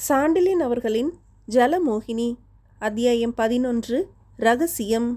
சாண்டிலின் அவர்களின் ஜலமோகினி அத்தியாயம் பதினொன்று ரகசியம்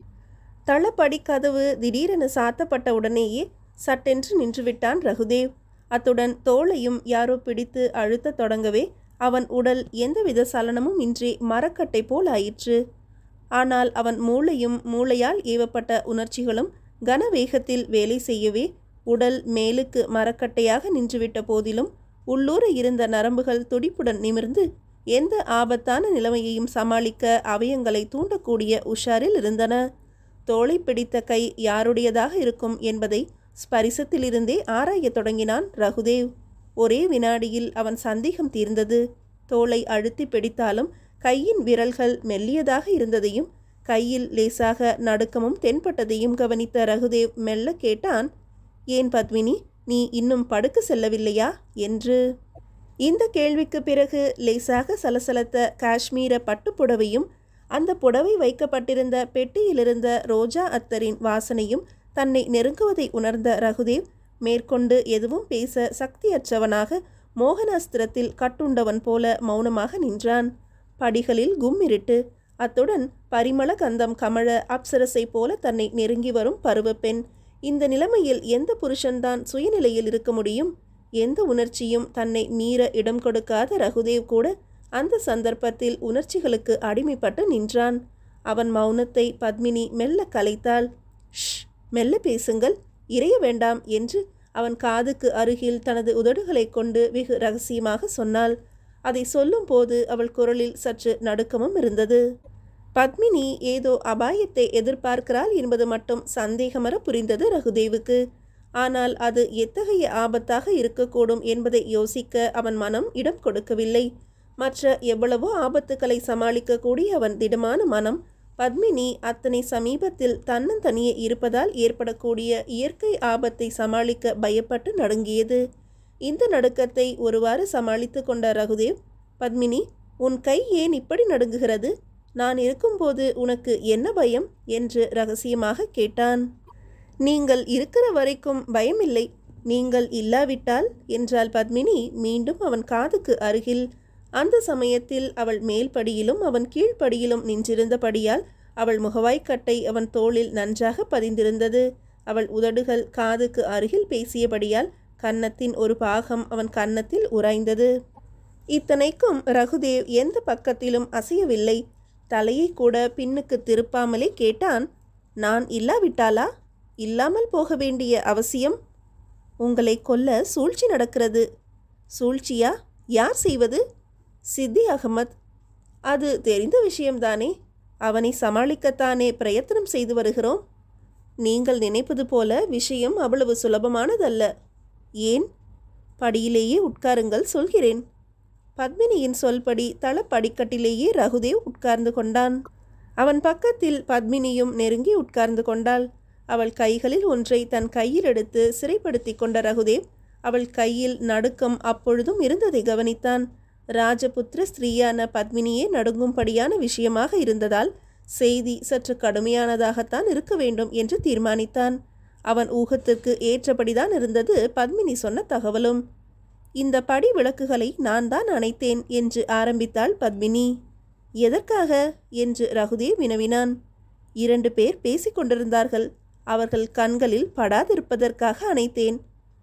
தளப்படி கதவு திடீரென சாத்தப்பட்ட உடனேயே சட்டென்று நின்றுவிட்டான் ரகுதேவ் அத்துடன் தோளையும் யாரோ பிடித்து அழுத்தத் தொடங்கவே அவன் உடல் எந்தவித சலனமும் இன்றி மரக்கட்டை போல் ஆயிற்று ஆனால் அவன் மூளையும் மூளையால் ஏவப்பட்ட உணர்ச்சிகளும் கனவேகத்தில் வேலை செய்யவே உடல் மேலுக்கு மரக்கட்டையாக நின்றுவிட்ட போதிலும் உள்ளூர இருந்த நரம்புகள் துடிப்புடன் நிமிர்ந்து எந்த ஆபத்தான நிலைமையையும் சமாளிக்க அவயங்களை தூண்டக்கூடிய உஷாரில் இருந்தன தோளை பிடித்த கை யாருடையதாக இருக்கும் என்பதை ஸ்பரிசத்திலிருந்தே ஆராயத் தொடங்கினான் ரகுதேவ் ஒரே வினாடியில் அவன் சந்தேகம் தீர்ந்தது தோளை அழுத்தி பிடித்தாலும் கையின் விரல்கள் மெல்லியதாக இருந்ததையும் கையில் லேசாக நடுக்கமும் தென்பட்டதையும் கவனித்த ரகுதேவ் மெல்ல கேட்டான் ஏன் பத்மினி நீ இன்னும் படுக்க செல்லவில்லையா என்று இந்த கேள்விக்கு பிறகு லேசாக சலசலத்த காஷ்மீர பட்டுப்புடவையும் அந்த புடவை வைக்கப்பட்டிருந்த பெட்டியிலிருந்த ரோஜா அத்தரின் வாசனையும் தன்னை நெருங்குவதை உணர்ந்த ரகுதேவ் மேற்கொண்டு எதுவும் பேச சக்தியற்றவனாக மோகனாஸ்திரத்தில் கட்டுண்டவன் போல மௌனமாக நின்றான் படிகளில் கும்மிருட்டு அத்துடன் பரிமள கந்தம் கமழ அப்சரசை போல தன்னை நெருங்கி வரும் பருவப்பெண் இந்த நிலைமையில் எந்த புருஷன்தான் சுயநிலையில் இருக்க முடியும் எந்த உணர்ச்சியும் தன்னை மீற இடம் கொடுக்காத ரகுதேவ் கூட அந்த சந்தர்ப்பத்தில் உணர்ச்சிகளுக்கு அடிமைப்பட்டு நின்றான் அவன் மௌனத்தை பத்மினி மெல்ல கலைத்தாள் ஷ் மெல்ல பேசுங்கள் இறைய வேண்டாம் என்று அவன் காதுக்கு அருகில் தனது உதடுகளை கொண்டு வெகு ரகசியமாக சொன்னாள் அதை சொல்லும்போது அவள் குரலில் சற்று நடுக்கமும் இருந்தது பத்மினி ஏதோ அபாயத்தை எதிர்பார்க்கிறாள் என்பது மட்டும் சந்தேகமர புரிந்தது ரகுதேவுக்கு ஆனால் அது எத்தகைய ஆபத்தாக இருக்கக்கூடும் என்பதை யோசிக்க அவன் மனம் இடம் கொடுக்கவில்லை மற்ற எவ்வளவோ ஆபத்துக்களை சமாளிக்கக்கூடிய அவன் திடமான மனம் பத்மினி அத்தனை சமீபத்தில் தன்னந்தனியே இருப்பதால் ஏற்படக்கூடிய இயற்கை ஆபத்தை சமாளிக்க பயப்பட்டு நடுங்கியது இந்த நடுக்கத்தை ஒருவாறு சமாளித்து கொண்ட ரகுதேவ் பத்மினி உன் கை ஏன் இப்படி நடுங்குகிறது நான் இருக்கும்போது உனக்கு என்ன பயம் என்று ரகசியமாக கேட்டான் நீங்கள் இருக்கிற வரைக்கும் பயமில்லை நீங்கள் இல்லாவிட்டால் என்றால் பத்மினி மீண்டும் அவன் காதுக்கு அருகில் அந்த சமயத்தில் அவள் மேல் படியிலும் அவன் கீழ்ப்படியிலும் நின்றிருந்தபடியால் அவள் முகவாய்க்கட்டை அவன் தோளில் நன்றாக பதிந்திருந்தது அவள் உதடுகள் காதுக்கு அருகில் பேசியபடியால் கன்னத்தின் ஒரு பாகம் அவன் கன்னத்தில் உராய்ந்தது இத்தனைக்கும் ரகுதேவ் எந்த பக்கத்திலும் அசையவில்லை தலையை கூட பின்னுக்கு திருப்பாமலே கேட்டான் நான் இல்லாவிட்டாலா இல்லாமல் போக வேண்டிய அவசியம் உங்களை கொல்ல சூழ்ச்சி நடக்கிறது சூழ்ச்சியா யார் செய்வது சித்தி அகமத் அது தெரிந்த விஷயம்தானே அவனை சமாளிக்கத்தானே பிரயத்தனம் செய்து வருகிறோம் நீங்கள் நினைப்பது போல விஷயம் அவ்வளவு சுலபமானதல்ல ஏன் படியிலேயே உட்காருங்கள் சொல்கிறேன் பத்மினியின் சொல்படி தளப்படிக்கட்டிலேயே ரகுதேவ் உட்கார்ந்து கொண்டான் அவன் பக்கத்தில் பத்மினியும் நெருங்கி உட்கார்ந்து கொண்டாள் அவள் கைகளில் ஒன்றை தன் கையில் எடுத்து சிறைப்படுத்தி கொண்ட ரகுதேவ் அவள் கையில் நடுக்கம் அப்பொழுதும் இருந்ததை கவனித்தான் ராஜபுத்திர ஸ்திரீயான பத்மினியே நடுங்கும்படியான விஷயமாக இருந்ததால் செய்தி சற்று கடுமையானதாகத்தான் இருக்க வேண்டும் என்று தீர்மானித்தான் அவன் ஊகத்திற்கு ஏற்றபடிதான் இருந்தது பத்மினி சொன்ன தகவலும் இந்த படி விளக்குகளை நான் தான் அணைத்தேன் என்று ஆரம்பித்தாள் பத்மினி எதற்காக என்று ரகுதேவ் வினவினான் இரண்டு பேர் பேசிக் கொண்டிருந்தார்கள் அவர்கள் கண்களில் படாதிருப்பதற்காக அணைத்தேன்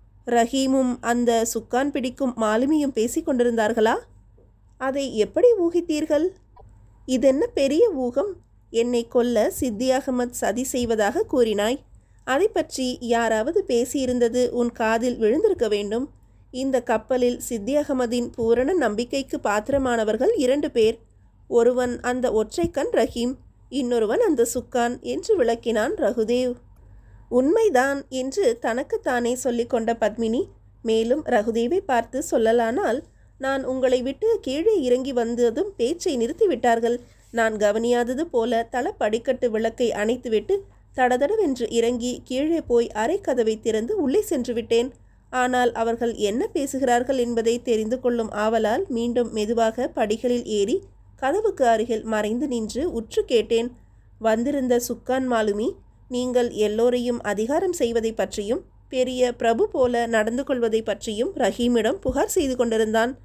ரஹீமும் அந்த சுக்கான் பிடிக்கும் மாலுமியும் பேசிக் கொண்டிருந்தார்களா அதை எப்படி ஊகித்தீர்கள் இதென்ன பெரிய ஊகம் என்னை கொல்ல சித்தி அகமத் சதி செய்வதாக கூறினாய் அதை பற்றி யாராவது பேசியிருந்தது உன் காதில் விழுந்திருக்க வேண்டும் இந்த கப்பலில் சித்தி அகமதின் பூரண நம்பிக்கைக்கு பாத்திரமானவர்கள் இரண்டு பேர் ஒருவன் அந்த ஒற்றைக்கண் ரஹீம் இன்னொருவன் அந்த சுக்கான் என்று விளக்கினான் ரகுதேவ் உண்மைதான் என்று தனக்குத்தானே சொல்லிக்கொண்ட பத்மினி மேலும் ரகுதேவை பார்த்து சொல்லலானால் நான் உங்களை விட்டு கீழே இறங்கி வந்ததும் பேச்சை நிறுத்திவிட்டார்கள் நான் கவனியாதது போல தளப்படிக்கட்டு விளக்கை அணைத்துவிட்டு தடதடவென்று இறங்கி கீழே போய் அரைக்கதவை திறந்து உள்ளே சென்று விட்டேன் ஆனால் அவர்கள் என்ன பேசுகிறார்கள் என்பதை தெரிந்து கொள்ளும் ஆவலால் மீண்டும் மெதுவாக படிகளில் ஏறி கதவுக்கு அருகில் மறைந்து நின்று உற்று கேட்டேன் வந்திருந்த சுக்கான் மாலுமி நீங்கள் எல்லோரையும் அதிகாரம் செய்வதை பற்றியும் பெரிய பிரபு போல நடந்து கொள்வதை பற்றியும் ரஹீமிடம் புகார் செய்து கொண்டிருந்தான்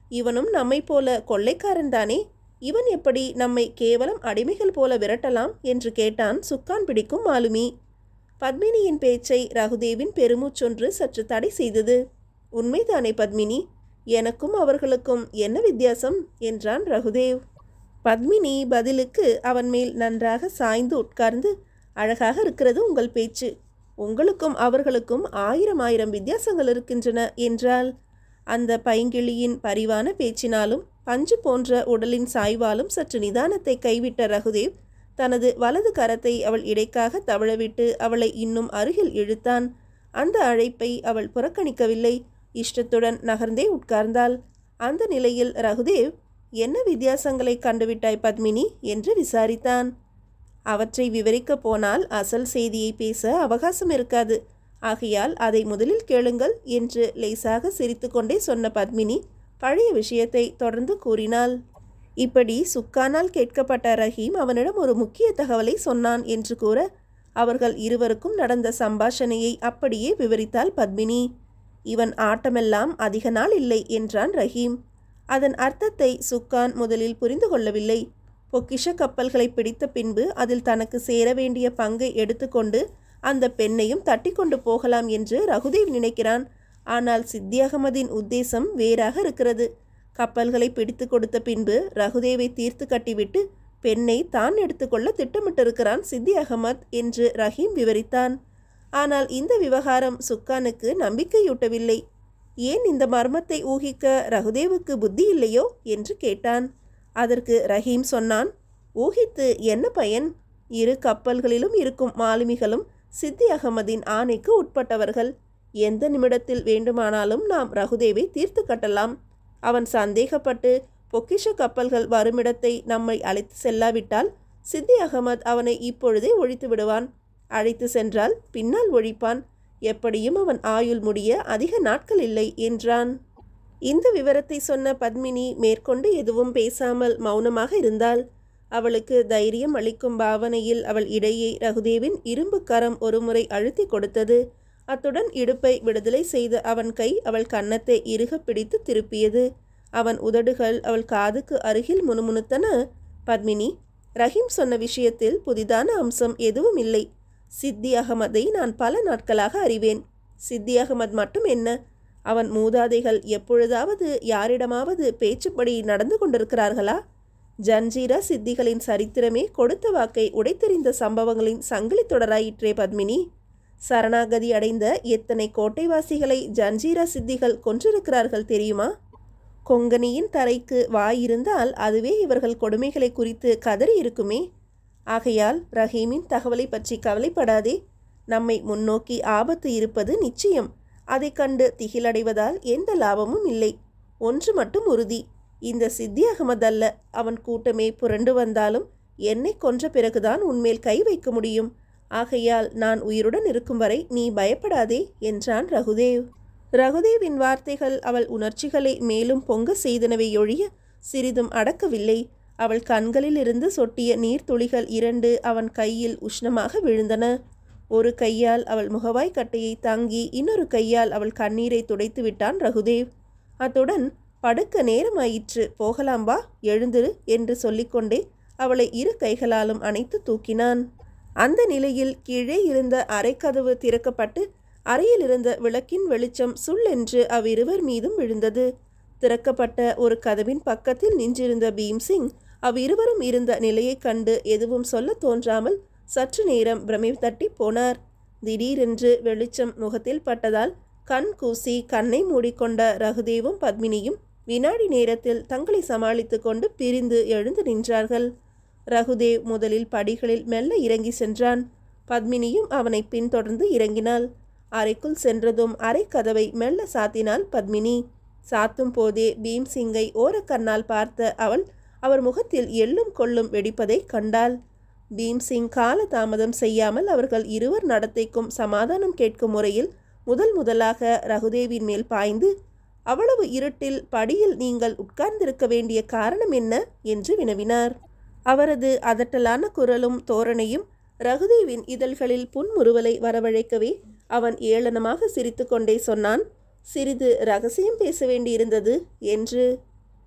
இவனும் நம்மைப் போல கொள்ளைக்காரன் தானே இவன் எப்படி நம்மை கேவலம் அடிமைகள் போல விரட்டலாம் என்று கேட்டான் சுக்கான் பிடிக்கும் மாலுமி பத்மினியின் பேச்சை ரகுதேவின் பெருமூச்சொன்று சற்று தடை செய்தது உண்மைதானே பத்மினி எனக்கும் அவர்களுக்கும் என்ன வித்தியாசம் என்றான் ரகுதேவ் பத்மினி பதிலுக்கு அவன் மேல் நன்றாக சாய்ந்து உட்கார்ந்து அழகாக இருக்கிறது உங்கள் பேச்சு உங்களுக்கும் அவர்களுக்கும் ஆயிரம் ஆயிரம் வித்தியாசங்கள் இருக்கின்றன என்றால் அந்த பைங்கிளியின் பரிவான பேச்சினாலும் பஞ்சு போன்ற உடலின் சாய்வாலும் சற்று நிதானத்தை கைவிட்ட ரகுதேவ் தனது வலது கரத்தை அவள் இடைக்காக தவழவிட்டு அவளை இன்னும் அருகில் இழுத்தான் அந்த அழைப்பை அவள் புறக்கணிக்கவில்லை இஷ்டத்துடன் நகர்ந்தே உட்கார்ந்தாள் அந்த நிலையில் ரகுதேவ் என்ன வித்தியாசங்களை கண்டுவிட்டாய் பத்மினி என்று விசாரித்தான் அவற்றை விவரிக்கப் போனால் அசல் செய்தியை பேச அவகாசம் இருக்காது ஆகையால் அதை முதலில் கேளுங்கள் என்று லேசாக சிரித்துக்கொண்டே சொன்ன பத்மினி பழைய விஷயத்தை தொடர்ந்து கூறினாள் இப்படி சுக்கானால் கேட்கப்பட்ட ரஹீம் அவனிடம் ஒரு முக்கிய தகவலை சொன்னான் என்று கூற அவர்கள் இருவருக்கும் நடந்த சம்பாஷணையை அப்படியே விவரித்தாள் பத்மினி இவன் ஆட்டமெல்லாம் அதிக நாள் இல்லை என்றான் ரஹீம் அதன் அர்த்தத்தை சுக்கான் முதலில் புரிந்து கொள்ளவில்லை பொக்கிஷ கப்பல்களை பிடித்த பின்பு அதில் தனக்கு சேர வேண்டிய பங்கை எடுத்துக்கொண்டு அந்த பெண்ணையும் தட்டி கொண்டு போகலாம் என்று ரகுதேவ் நினைக்கிறான் ஆனால் சித்தி அகமதின் உத்தேசம் வேறாக இருக்கிறது கப்பல்களை பிடித்து கொடுத்த பின்பு ரகுதேவை தீர்த்து கட்டிவிட்டு பெண்ணை தான் எடுத்துக்கொள்ள திட்டமிட்டிருக்கிறான் சித்தி அகமத் என்று ரஹீம் விவரித்தான் ஆனால் இந்த விவகாரம் சுக்கானுக்கு நம்பிக்கையூட்டவில்லை ஏன் இந்த மர்மத்தை ஊகிக்க ரகுதேவுக்கு புத்தி இல்லையோ என்று கேட்டான் அதற்கு ரஹீம் சொன்னான் ஊகித்து என்ன பயன் இரு கப்பல்களிலும் இருக்கும் மாலுமிகளும் சித்தி அகமதின் ஆணைக்கு உட்பட்டவர்கள் எந்த நிமிடத்தில் வேண்டுமானாலும் நாம் ரகுதேவை தீர்த்து கட்டலாம் அவன் சந்தேகப்பட்டு பொக்கிஷ கப்பல்கள் வருமிடத்தை நம்மை அழைத்து செல்லாவிட்டால் சித்தி அகமது அவனை இப்பொழுதே ஒழித்து விடுவான் அழைத்து சென்றால் பின்னால் ஒழிப்பான் எப்படியும் அவன் ஆயுள் முடிய அதிக நாட்கள் இல்லை என்றான் இந்த விவரத்தை சொன்ன பத்மினி மேற்கொண்டு எதுவும் பேசாமல் மௌனமாக இருந்தாள் அவளுக்கு தைரியம் அளிக்கும் பாவனையில் அவள் இடையே ரகுதேவின் இரும்பு கரம் ஒருமுறை அழுத்தி கொடுத்தது அத்துடன் இடுப்பை விடுதலை செய்த அவன் கை அவள் கன்னத்தை இறுக பிடித்து திருப்பியது அவன் உதடுகள் அவள் காதுக்கு அருகில் முணுமுணுத்தன பத்மினி ரஹீம் சொன்ன விஷயத்தில் புதிதான அம்சம் எதுவும் இல்லை சித்தி அகமதை நான் பல நாட்களாக அறிவேன் சித்தி அகமத் மட்டும் என்ன அவன் மூதாதைகள் எப்பொழுதாவது யாரிடமாவது பேச்சுப்படி நடந்து கொண்டிருக்கிறார்களா ஜன்ஜீரா சித்திகளின் சரித்திரமே கொடுத்த வாக்கை உடைத்தெறிந்த சம்பவங்களின் சங்கிலி தொடராயிற்றே பத்மினி சரணாகதி அடைந்த எத்தனை கோட்டைவாசிகளை ஜன்ஜீரா சித்திகள் கொன்றிருக்கிறார்கள் தெரியுமா கொங்கனியின் தரைக்கு வாயிருந்தால் அதுவே இவர்கள் கொடுமைகளை குறித்து கதறி இருக்குமே ஆகையால் ரஹீமின் தகவலை பற்றி கவலைப்படாதே நம்மை முன்னோக்கி ஆபத்து இருப்பது நிச்சயம் அதைக் கண்டு திகிலடைவதால் எந்த லாபமும் இல்லை ஒன்று மட்டும் உறுதி இந்த சித்தி அகமது அல்ல அவன் கூட்டமே புரண்டு வந்தாலும் என்னை கொன்ற பிறகுதான் உன்மேல் கை வைக்க முடியும் ஆகையால் நான் உயிருடன் இருக்கும் வரை நீ பயப்படாதே என்றான் ரகுதேவ் ரகுதேவின் வார்த்தைகள் அவள் உணர்ச்சிகளை மேலும் பொங்க செய்தனவை ஒழிய சிறிதும் அடக்கவில்லை அவள் கண்களில் இருந்து சொட்டிய நீர்த்துளிகள் இரண்டு அவன் கையில் உஷ்ணமாக விழுந்தன ஒரு கையால் அவள் முகவாய் கட்டையை தாங்கி இன்னொரு கையால் அவள் கண்ணீரை துடைத்து விட்டான் ரகுதேவ் அத்துடன் படுக்க நேரமாயிற்று போகலாம் வா எழுந்திரு என்று சொல்லிக்கொண்டே அவளை இரு கைகளாலும் அணைத்து தூக்கினான் அந்த நிலையில் கீழே இருந்த அறைக்கதவு திறக்கப்பட்டு அறையில் இருந்த விளக்கின் வெளிச்சம் சுள்ளென்று அவ்விருவர் மீதும் விழுந்தது திறக்கப்பட்ட ஒரு கதவின் பக்கத்தில் நின்றிருந்த பீம்சிங் அவ்விருவரும் இருந்த நிலையைக் கண்டு எதுவும் சொல்ல தோன்றாமல் சற்று நேரம் பிரமை தட்டி போனார் திடீரென்று வெளிச்சம் முகத்தில் பட்டதால் கண் கூசி கண்ணை மூடிக்கொண்ட ரகுதேவும் பத்மினியும் வினாடி நேரத்தில் தங்களை சமாளித்து கொண்டு பிரிந்து எழுந்து நின்றார்கள் ரகுதேவ் முதலில் படிகளில் மெல்ல இறங்கி சென்றான் பத்மினியும் அவனை பின்தொடர்ந்து இறங்கினாள் அறைக்குள் சென்றதும் அறை கதவை மெல்ல சாத்தினாள் பத்மினி சாத்தும் போதே பீம்சிங்கை ஓரக்கண்ணால் பார்த்த அவள் அவர் முகத்தில் எள்ளும் கொள்ளும் வெடிப்பதை கண்டாள் பீம்சிங் கால தாமதம் செய்யாமல் அவர்கள் இருவர் நடத்தைக்கும் சமாதானம் கேட்கும் முறையில் முதல் முதலாக ரகுதேவின் மேல் பாய்ந்து அவ்வளவு இருட்டில் படியில் நீங்கள் உட்கார்ந்திருக்க வேண்டிய காரணம் என்ன என்று வினவினார் அவரது அதட்டலான குரலும் தோரணையும் ரகுதேவின் இதழ்களில் புன்முறுவலை வரவழைக்கவே அவன் ஏளனமாக சிரித்துக்கொண்டே சொன்னான் சிறிது ரகசியம் பேச வேண்டியிருந்தது என்று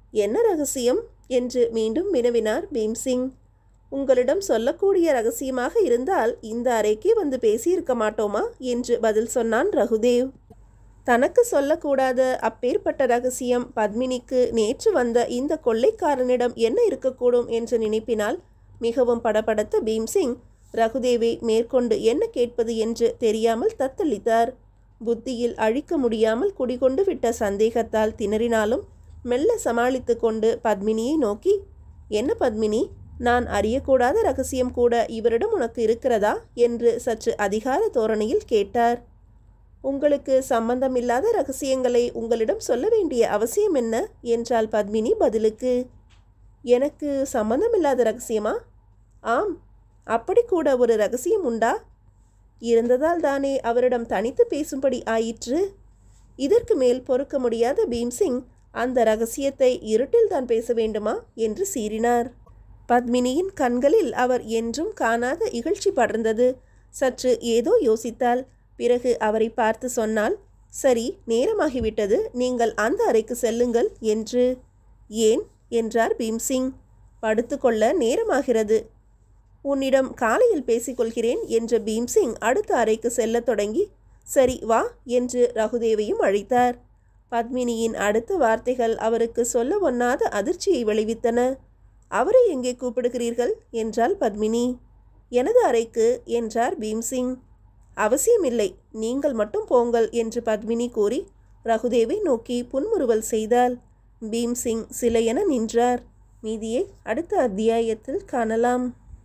என்ன ரகசியம் என்று மீண்டும் வினவினார் பீம்சிங் உங்களிடம் சொல்லக்கூடிய ரகசியமாக இருந்தால் இந்த அறைக்கே வந்து பேசியிருக்க மாட்டோமா என்று பதில் சொன்னான் ரகுதேவ் தனக்கு சொல்லக்கூடாத அப்பேற்பட்ட ரகசியம் பத்மினிக்கு நேற்று வந்த இந்த கொள்ளைக்காரனிடம் என்ன இருக்கக்கூடும் என்று நினைப்பினால் மிகவும் படபடத்த பீம்சிங் ரகுதேவை மேற்கொண்டு என்ன கேட்பது என்று தெரியாமல் தத்தளித்தார் புத்தியில் அழிக்க முடியாமல் குடிகொண்டு விட்ட சந்தேகத்தால் திணறினாலும் மெல்ல சமாளித்து கொண்டு பத்மினியை நோக்கி என்ன பத்மினி நான் அறியக்கூடாத ரகசியம் கூட இவரிடம் உனக்கு இருக்கிறதா என்று சற்று அதிகார தோரணையில் கேட்டார் உங்களுக்கு சம்பந்தமில்லாத ரகசியங்களை உங்களிடம் சொல்ல வேண்டிய அவசியம் என்ன என்றாள் பத்மினி பதிலுக்கு எனக்கு சம்பந்தமில்லாத ரகசியமா ஆம் அப்படி கூட ஒரு ரகசியம் உண்டா இருந்ததால் தானே அவரிடம் தனித்து பேசும்படி ஆயிற்று இதற்கு மேல் பொறுக்க முடியாத பீம்சிங் அந்த ரகசியத்தை இருட்டில் தான் பேச வேண்டுமா என்று சீறினார் பத்மினியின் கண்களில் அவர் என்றும் காணாத இகழ்ச்சி படர்ந்தது சற்று ஏதோ யோசித்தாள் பிறகு அவரை பார்த்து சொன்னால் சரி நேரமாகிவிட்டது நீங்கள் அந்த அறைக்கு செல்லுங்கள் என்று ஏன் என்றார் பீம்சிங் படுத்துக்கொள்ள நேரமாகிறது உன்னிடம் காலையில் பேசிக்கொள்கிறேன் என்ற பீம்சிங் அடுத்த அறைக்கு செல்லத் தொடங்கி சரி வா என்று ரகுதேவையும் அழைத்தார் பத்மினியின் அடுத்த வார்த்தைகள் அவருக்கு சொல்ல ஒண்ணாத அதிர்ச்சியை விளைவித்தன அவரை எங்கே கூப்பிடுகிறீர்கள் என்றாள் பத்மினி எனது அறைக்கு என்றார் பீம்சிங் அவசியமில்லை நீங்கள் மட்டும் போங்கள் என்று பத்மினி கூறி ரகுதேவை நோக்கி புன்முறுவல் செய்தாள் பீம்சிங் சிலையென நின்றார் மீதியை அடுத்த அத்தியாயத்தில் காணலாம்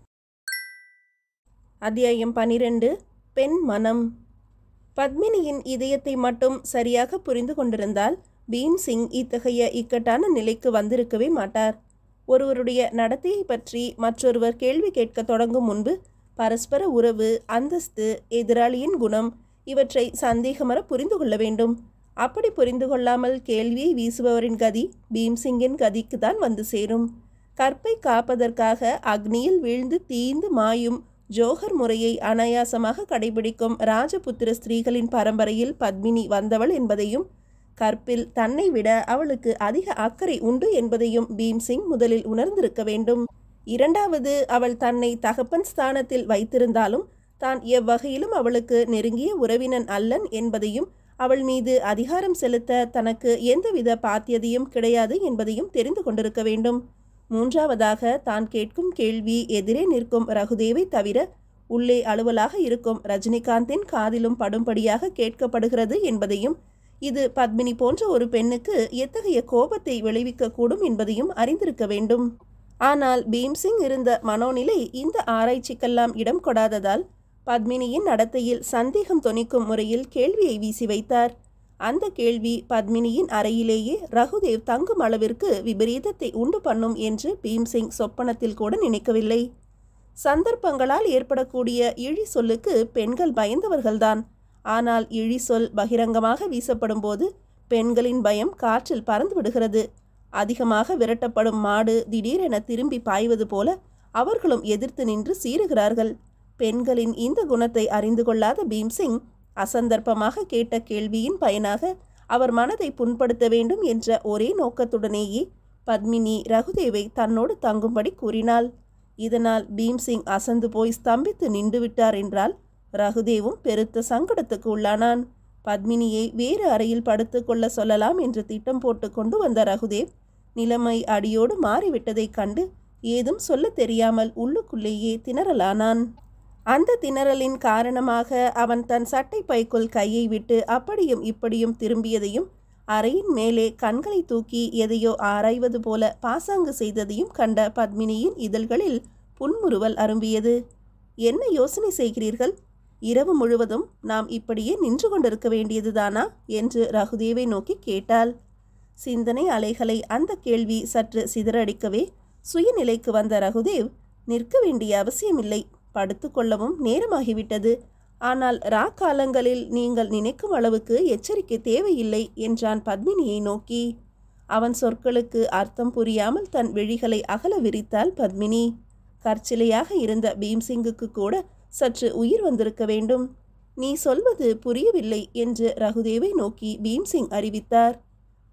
அத்தியாயம் பனிரெண்டு பெண் மனம் பத்மினியின் இதயத்தை மட்டும் சரியாக புரிந்து கொண்டிருந்தால் பீம்சிங் இத்தகைய இக்கட்டான நிலைக்கு வந்திருக்கவே மாட்டார் ஒருவருடைய நடத்தையை பற்றி மற்றொருவர் கேள்வி கேட்க தொடங்கும் முன்பு பரஸ்பர உறவு அந்தஸ்து எதிராளியின் குணம் இவற்றை சந்தேகமர புரிந்து கொள்ள வேண்டும் அப்படி புரிந்து கொள்ளாமல் கேள்வியை வீசுபவரின் கதி பீம்சிங்கின் கதிக்கு தான் வந்து சேரும் கற்பை காப்பதற்காக அக்னியில் வீழ்ந்து தீந்து மாயும் ஜோஹர் முறையை அனாயாசமாக கடைபிடிக்கும் ராஜபுத்திர ஸ்திரீகளின் பரம்பரையில் பத்மினி வந்தவள் என்பதையும் கற்பில் தன்னை விட அவளுக்கு அதிக அக்கறை உண்டு என்பதையும் பீம்சிங் முதலில் உணர்ந்திருக்க வேண்டும் இரண்டாவது அவள் தன்னை தகப்பன் ஸ்தானத்தில் வைத்திருந்தாலும் தான் எவ்வகையிலும் அவளுக்கு நெருங்கிய உறவினன் அல்லன் என்பதையும் அவள் மீது அதிகாரம் செலுத்த தனக்கு எந்தவித பாத்தியதையும் கிடையாது என்பதையும் தெரிந்து கொண்டிருக்க வேண்டும் மூன்றாவதாக தான் கேட்கும் கேள்வி எதிரே நிற்கும் ரகுதேவை தவிர உள்ளே அலுவலாக இருக்கும் ரஜினிகாந்தின் காதிலும் படும்படியாக கேட்கப்படுகிறது என்பதையும் இது பத்மினி போன்ற ஒரு பெண்ணுக்கு எத்தகைய கோபத்தை விளைவிக்கக்கூடும் என்பதையும் அறிந்திருக்க வேண்டும் ஆனால் பீம்சிங் இருந்த மனோநிலை இந்த ஆராய்ச்சிக்கெல்லாம் இடம் கொடாததால் பத்மினியின் நடத்தையில் சந்தேகம் தொனிக்கும் முறையில் கேள்வியை வீசி வைத்தார் அந்த கேள்வி பத்மினியின் அறையிலேயே ரகுதேவ் தங்கும் அளவிற்கு விபரீதத்தை உண்டு பண்ணும் என்று பீம்சிங் சொப்பனத்தில் கூட நினைக்கவில்லை சந்தர்ப்பங்களால் ஏற்படக்கூடிய இழி சொல்லுக்கு பெண்கள் பயந்தவர்கள்தான் ஆனால் இழி சொல் பகிரங்கமாக வீசப்படும் போது பெண்களின் பயம் காற்றில் பறந்து விடுகிறது அதிகமாக விரட்டப்படும் மாடு திடீரென திரும்பி பாய்வது போல அவர்களும் எதிர்த்து நின்று சீறுகிறார்கள் பெண்களின் இந்த குணத்தை அறிந்து கொள்ளாத பீம்சிங் அசந்தர்ப்பமாக கேட்ட கேள்வியின் பயனாக அவர் மனதை புண்படுத்த வேண்டும் என்ற ஒரே நோக்கத்துடனேயே பத்மினி ரகுதேவை தன்னோடு தங்கும்படி கூறினாள் இதனால் பீம்சிங் அசந்து போய் ஸ்தம்பித்து நின்று விட்டார் என்றால் ரகுதேவும் பெருத்த சங்கடத்துக்கு உள்ளானான் பத்மினியை வேறு அறையில் படுத்துக்கொள்ள சொல்லலாம் என்று திட்டம் போட்டு கொண்டு வந்த ரகுதேவ் நிலைமை அடியோடு மாறிவிட்டதைக் கண்டு ஏதும் சொல்லத் தெரியாமல் உள்ளுக்குள்ளேயே திணறலானான் அந்த திணறலின் காரணமாக அவன் தன் சட்டை பைக்குள் கையை விட்டு அப்படியும் இப்படியும் திரும்பியதையும் அறையின் மேலே கண்களை தூக்கி எதையோ ஆராய்வது போல பாசாங்கு செய்ததையும் கண்ட பத்மினியின் இதழ்களில் புன்முறுவல் அரும்பியது என்ன யோசனை செய்கிறீர்கள் இரவு முழுவதும் நாம் இப்படியே நின்று கொண்டிருக்க வேண்டியதுதானா என்று ரகுதேவை நோக்கி கேட்டாள் சிந்தனை அலைகளை அந்த கேள்வி சற்று சிதறடிக்கவே சுயநிலைக்கு வந்த ரகுதேவ் நிற்க வேண்டிய அவசியமில்லை படுத்துக்கொள்ளவும் நேரமாகிவிட்டது ஆனால் ரா காலங்களில் நீங்கள் நினைக்கும் அளவுக்கு எச்சரிக்கை தேவையில்லை என்றான் பத்மினியை நோக்கி அவன் சொற்களுக்கு அர்த்தம் புரியாமல் தன் விழிகளை அகல விரித்தாள் பத்மினி கற்சிலையாக இருந்த பீம்சிங்குக்கு கூட சற்று உயிர் வந்திருக்க வேண்டும் நீ சொல்வது புரியவில்லை என்று ரகுதேவை நோக்கி பீம்சிங் அறிவித்தார்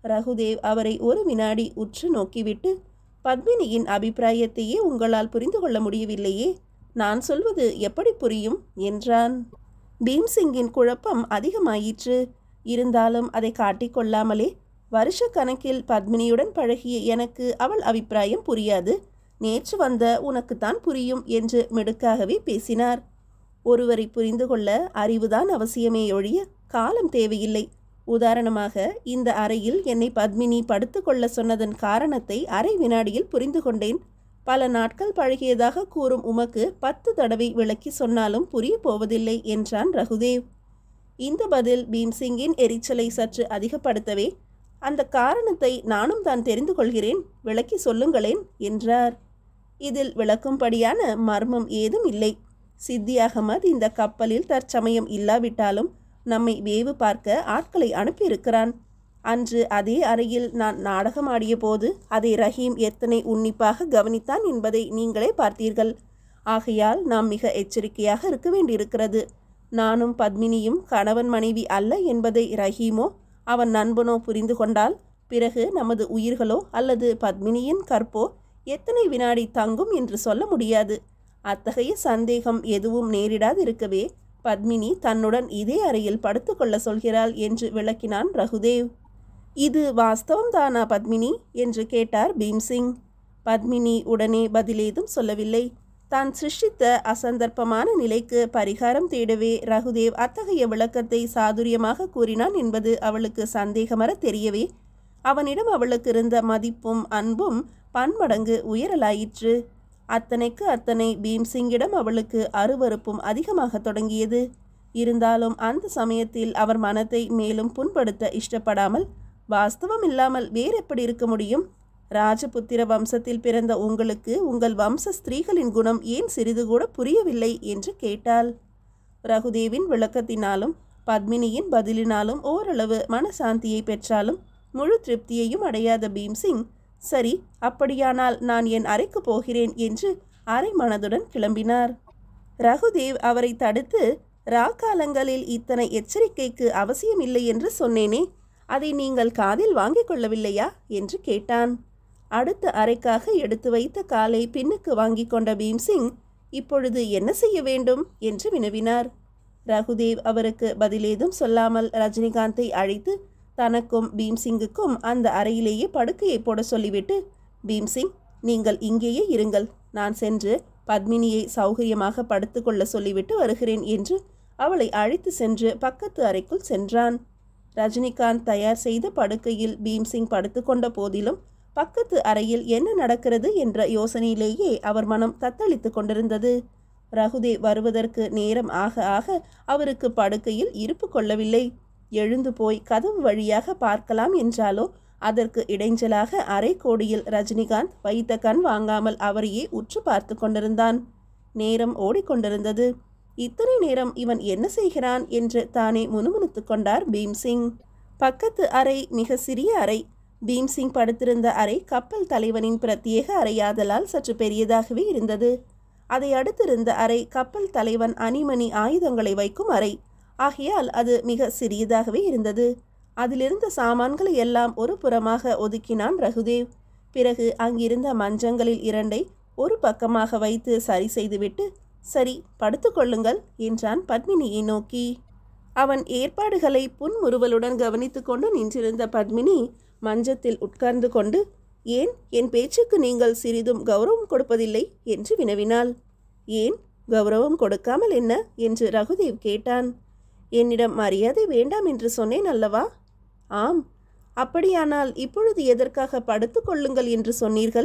ரகுதேவ் அவரை ஒரு வினாடி உற்று நோக்கிவிட்டு பத்மினியின் அபிப்பிராயத்தையே உங்களால் புரிந்து கொள்ள முடியவில்லையே நான் சொல்வது எப்படி புரியும் என்றான் பீம்சிங்கின் குழப்பம் அதிகமாயிற்று இருந்தாலும் அதை காட்டிக்கொள்ளாமலே வருஷ கணக்கில் பத்மினியுடன் பழகிய எனக்கு அவள் அபிப்பிராயம் புரியாது நேற்று வந்த உனக்குத்தான் புரியும் என்று மிடுக்காகவே பேசினார் ஒருவரை புரிந்து கொள்ள அறிவுதான் அவசியமே ஒழிய காலம் தேவையில்லை உதாரணமாக இந்த அறையில் என்னை பத்மினி படுத்துக்கொள்ள சொன்னதன் காரணத்தை அரை வினாடியில் புரிந்து கொண்டேன் பல நாட்கள் பழகியதாக கூறும் உமக்கு பத்து தடவை விளக்கி சொன்னாலும் புரிய போவதில்லை என்றான் ரகுதேவ் இந்த பதில் பீம்சிங்கின் எரிச்சலை சற்று அதிகப்படுத்தவே அந்த காரணத்தை நானும் தான் தெரிந்து கொள்கிறேன் விளக்கி சொல்லுங்களேன் என்றார் இதில் விளக்கும்படியான மர்மம் ஏதும் இல்லை சித்தி அகமது இந்த கப்பலில் தற்சமயம் இல்லாவிட்டாலும் நம்மை வேவு பார்க்க ஆட்களை அனுப்பியிருக்கிறான் அன்று அதே அறையில் நான் நாடகமாடிய போது அதை ரஹீம் எத்தனை உன்னிப்பாக கவனித்தான் என்பதை நீங்களே பார்த்தீர்கள் ஆகையால் நாம் மிக எச்சரிக்கையாக இருக்க வேண்டியிருக்கிறது நானும் பத்மினியும் கணவன் மனைவி அல்ல என்பதை ரஹீமோ அவன் நண்பனோ புரிந்து கொண்டால் பிறகு நமது உயிர்களோ அல்லது பத்மினியின் கற்போ எத்தனை வினாடி தங்கும் என்று சொல்ல முடியாது அத்தகைய சந்தேகம் எதுவும் நேரிடாதிருக்கவே பத்மினி தன்னுடன் இதே அறையில் படுத்துக்கொள்ள சொல்கிறாள் என்று விளக்கினான் ரகுதேவ் இது வாஸ்தவம்தானா பத்மினி என்று கேட்டார் பீம்சிங் பத்மினி உடனே பதிலேதும் சொல்லவில்லை தான் சிருஷ்டித்த அசந்தர்ப்பமான நிலைக்கு பரிகாரம் தேடவே ரகுதேவ் அத்தகைய விளக்கத்தை சாதுரியமாக கூறினான் என்பது அவளுக்கு சந்தேகமர தெரியவே அவனிடம் அவளுக்கு இருந்த மதிப்பும் அன்பும் பன்மடங்கு உயரலாயிற்று அத்தனைக்கு அத்தனை பீம்சிங்கிடம் அவளுக்கு அருவருப்பும் அதிகமாக தொடங்கியது இருந்தாலும் அந்த சமயத்தில் அவர் மனத்தை மேலும் புண்படுத்த இஷ்டப்படாமல் வாஸ்தவம் இல்லாமல் வேறெப்படி இருக்க முடியும் ராஜபுத்திர வம்சத்தில் பிறந்த உங்களுக்கு உங்கள் வம்ச ஸ்திரீகளின் குணம் ஏன் சிறிது கூட புரியவில்லை என்று கேட்டாள் ரகுதேவின் விளக்கத்தினாலும் பத்மினியின் பதிலினாலும் ஓரளவு மனசாந்தியை பெற்றாலும் முழு திருப்தியையும் அடையாத பீம்சிங் சரி அப்படியானால் நான் என் அறைக்கு போகிறேன் என்று அரை மனதுடன் கிளம்பினார் ரகுதேவ் அவரை தடுத்து ராக்காலங்களில் இத்தனை எச்சரிக்கைக்கு அவசியமில்லை என்று சொன்னேனே அதை நீங்கள் காதில் வாங்கிக் கொள்ளவில்லையா என்று கேட்டான் அடுத்த அறைக்காக எடுத்து வைத்த காலை பின்னுக்கு வாங்கிக் கொண்ட பீம்சிங் இப்பொழுது என்ன செய்ய வேண்டும் என்று வினவினார் ரகுதேவ் அவருக்கு பதிலேதும் சொல்லாமல் ரஜினிகாந்தை அழைத்து தனக்கும் பீம்சிங்குக்கும் அந்த அறையிலேயே படுக்கையை போட சொல்லிவிட்டு பீம்சிங் நீங்கள் இங்கேயே இருங்கள் நான் சென்று பத்மினியை சௌகரியமாக படுத்துக்கொள்ள சொல்லிவிட்டு வருகிறேன் என்று அவளை அழைத்து சென்று பக்கத்து அறைக்குள் சென்றான் ரஜினிகாந்த் தயார் செய்த படுக்கையில் பீம்சிங் படுத்துக்கொண்ட போதிலும் பக்கத்து அறையில் என்ன நடக்கிறது என்ற யோசனையிலேயே அவர் மனம் தத்தளித்து கொண்டிருந்தது ரகுதே வருவதற்கு நேரம் ஆக ஆக அவருக்கு படுக்கையில் இருப்பு கொள்ளவில்லை எழுந்து போய் கதவு வழியாக பார்க்கலாம் என்றாலோ அதற்கு இடைஞ்சலாக அரை கோடியில் ரஜினிகாந்த் வைத்த கண் வாங்காமல் அவரையே உற்று பார்த்து கொண்டிருந்தான் நேரம் ஓடிக்கொண்டிருந்தது இத்தனை நேரம் இவன் என்ன செய்கிறான் என்று தானே முணுமுணுத்து கொண்டார் பீம்சிங் பக்கத்து அறை மிக சிறிய அறை பீம்சிங் படுத்திருந்த அறை கப்பல் தலைவனின் பிரத்யேக அறையாதலால் சற்று பெரியதாகவே இருந்தது அதை அடுத்திருந்த அறை கப்பல் தலைவன் அணிமணி ஆயுதங்களை வைக்கும் அறை ஆகையால் அது மிக சிறியதாகவே இருந்தது அதிலிருந்த சாமான்களை எல்லாம் ஒரு புறமாக ஒதுக்கினான் ரகுதேவ் பிறகு அங்கிருந்த மஞ்சங்களில் இரண்டை ஒரு பக்கமாக வைத்து சரி செய்துவிட்டு சரி படுத்துக்கொள்ளுங்கள் என்றான் பத்மினியை நோக்கி அவன் ஏற்பாடுகளை புன்முறுவலுடன் கவனித்துக் கொண்டு நின்றிருந்த பத்மினி மஞ்சத்தில் உட்கார்ந்து கொண்டு ஏன் என் பேச்சுக்கு நீங்கள் சிறிதும் கௌரவம் கொடுப்பதில்லை என்று வினவினாள் ஏன் கௌரவம் கொடுக்காமல் என்ன என்று ரகுதேவ் கேட்டான் என்னிடம் மரியாதை வேண்டாம் என்று சொன்னேன் அல்லவா ஆம் அப்படியானால் இப்பொழுது எதற்காக படுத்துக் கொள்ளுங்கள் என்று சொன்னீர்கள்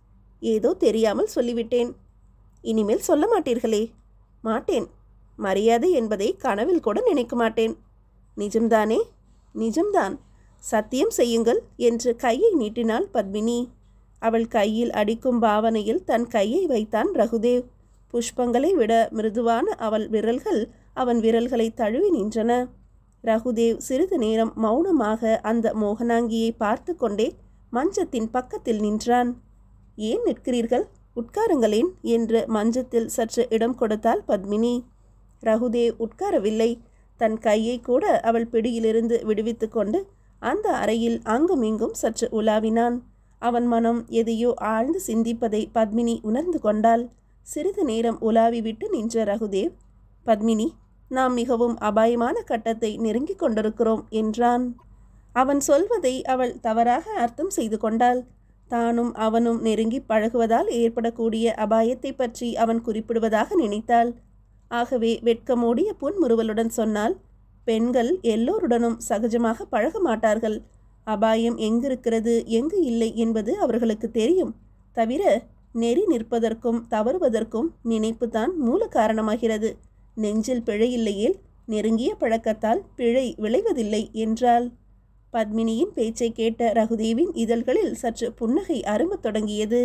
ஏதோ தெரியாமல் சொல்லிவிட்டேன் இனிமேல் சொல்ல மாட்டீர்களே மாட்டேன் மரியாதை என்பதை கனவில் கூட நினைக்க மாட்டேன் நிஜம்தானே நிஜம்தான் சத்தியம் செய்யுங்கள் என்று கையை நீட்டினாள் பத்மினி அவள் கையில் அடிக்கும் பாவனையில் தன் கையை வைத்தான் ரகுதேவ் புஷ்பங்களை விட மிருதுவான அவள் விரல்கள் அவன் விரல்களை தழுவி நின்றன ரகுதேவ் சிறிது நேரம் மௌனமாக அந்த மோகனாங்கியை பார்த்து கொண்டே மஞ்சத்தின் பக்கத்தில் நின்றான் ஏன் நிற்கிறீர்கள் உட்காருங்களேன் என்று மஞ்சத்தில் சற்று இடம் கொடுத்தாள் பத்மினி ரகுதேவ் உட்காரவில்லை தன் கையை கூட அவள் பிடியிலிருந்து விடுவித்து கொண்டு அந்த அறையில் அங்குமிங்கும் சற்று உலாவினான் அவன் மனம் எதையோ ஆழ்ந்து சிந்திப்பதை பத்மினி உணர்ந்து கொண்டாள் சிறிது நேரம் உலாவி விட்டு நின்ற ரகுதேவ் பத்மினி நாம் மிகவும் அபாயமான கட்டத்தை நெருங்கிக் கொண்டிருக்கிறோம் என்றான் அவன் சொல்வதை அவள் தவறாக அர்த்தம் செய்து கொண்டாள் தானும் அவனும் நெருங்கி பழகுவதால் ஏற்படக்கூடிய அபாயத்தை பற்றி அவன் குறிப்பிடுவதாக நினைத்தாள் ஆகவே வெட்கமோடிய புன்முறுவலுடன் சொன்னால் பெண்கள் எல்லோருடனும் சகஜமாக பழக மாட்டார்கள் அபாயம் எங்கிருக்கிறது எங்கு இல்லை என்பது அவர்களுக்கு தெரியும் தவிர நெறி நிற்பதற்கும் தவறுவதற்கும் நினைப்புதான் மூல காரணமாகிறது நெஞ்சில் பிழை இல்லையேல் நெருங்கிய பழக்கத்தால் பிழை விளைவதில்லை என்றாள் பத்மினியின் பேச்சை கேட்ட ரகுதேவின் இதழ்களில் சற்று புன்னகை அரும்பத் தொடங்கியது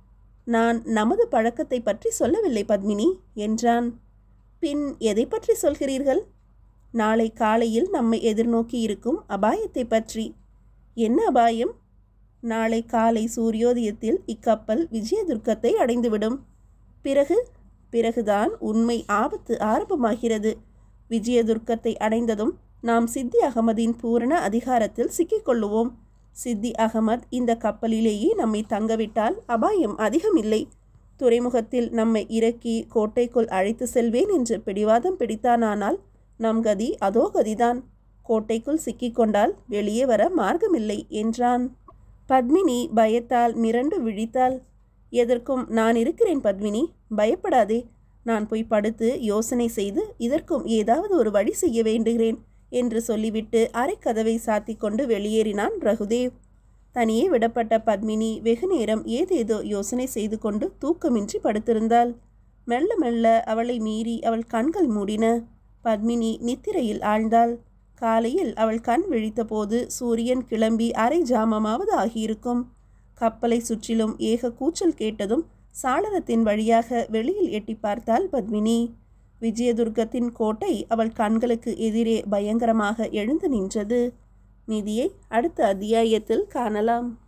நான் நமது பழக்கத்தை பற்றி சொல்லவில்லை பத்மினி என்றான் பின் எதை பற்றி சொல்கிறீர்கள் நாளை காலையில் நம்மை எதிர்நோக்கி இருக்கும் அபாயத்தை பற்றி என்ன அபாயம் நாளை காலை சூரியோதயத்தில் இக்கப்பல் விஜயதுர்க்கத்தை அடைந்துவிடும் பிறகு பிறகுதான் உண்மை ஆபத்து ஆரம்பமாகிறது விஜயதுர்க்கத்தை அடைந்ததும் நாம் சித்தி அகமதின் பூரண அதிகாரத்தில் சிக்கிக்கொள்ளுவோம் சித்தி அகமத் இந்த கப்பலிலேயே நம்மை தங்கவிட்டால் அபாயம் அதிகமில்லை துறைமுகத்தில் நம்மை இறக்கி கோட்டைக்குள் அழைத்து செல்வேன் என்று பிடிவாதம் பிடித்தானானால் நம் கதி அதோ கதிதான் கோட்டைக்குள் சிக்கிக்கொண்டால் வெளியே வர மார்க்கமில்லை என்றான் பத்மினி பயத்தால் மிரண்டு விழித்தாள் எதற்கும் நான் இருக்கிறேன் பத்மினி பயப்படாதே நான் போய் படுத்து யோசனை செய்து இதற்கும் ஏதாவது ஒரு வழி செய்ய வேண்டுகிறேன் என்று சொல்லிவிட்டு அரைக்கதவை சாத்தி கொண்டு வெளியேறினான் ரகுதேவ் தனியே விடப்பட்ட பத்மினி வெகு நேரம் ஏதேதோ யோசனை செய்து கொண்டு தூக்கமின்றி படுத்திருந்தாள் மெல்ல மெல்ல அவளை மீறி அவள் கண்கள் மூடின பத்மினி நித்திரையில் ஆழ்ந்தாள் காலையில் அவள் கண் விழித்தபோது சூரியன் கிளம்பி அரை ஜாமமாவது ஆகியிருக்கும் கப்பலை சுற்றிலும் ஏக கூச்சல் கேட்டதும் சாளரத்தின் வழியாக வெளியில் எட்டி பார்த்தாள் பத்மினி விஜயதுர்கத்தின் கோட்டை அவள் கண்களுக்கு எதிரே பயங்கரமாக எழுந்து நின்றது நிதியை அடுத்த அத்தியாயத்தில் காணலாம்